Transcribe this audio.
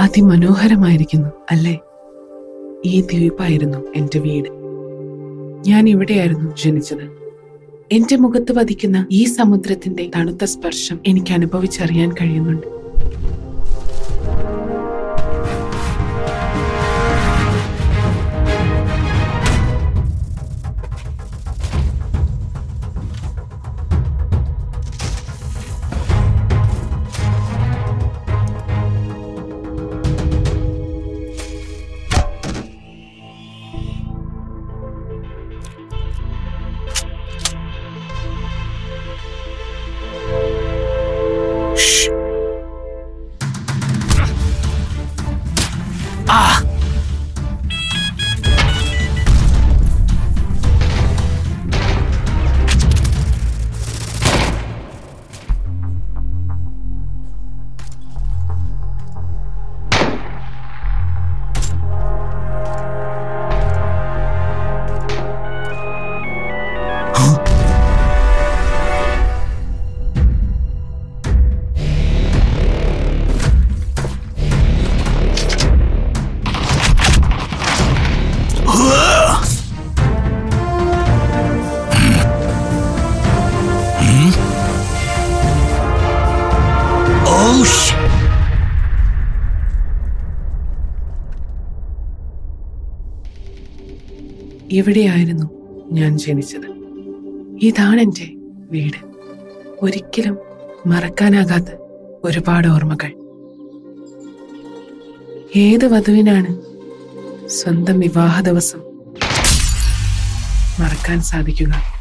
അതിമനോഹരമായിരിക്കുന്നു അല്ലേ ഈ ദ്വീപായിരുന്നു എന്റെ വീട് ഞാൻ ഇവിടെയായിരുന്നു ജനിച്ചത് എന്റെ മുഖത്ത് വധിക്കുന്ന ഈ സമുദ്രത്തിന്റെ തണുത്ത സ്പർശം എനിക്ക് അനുഭവിച്ചറിയാൻ കഴിയുന്നുണ്ട് ഷ്. ആ Oh shit. ഇവിടെയായിരുന്നു ഞാൻ ജനിച്ചത് ഇതാണ് എൻ്റെ വീട് ഒരിക്കലും മറക്കാനാകാത്ത ഒരുപാട് ഓർമ്മകൾ ഏത് വധുവിനാണ് സ്വന്തം വിവാഹ ദിവസം മറക്കാൻ സാധിക്കുക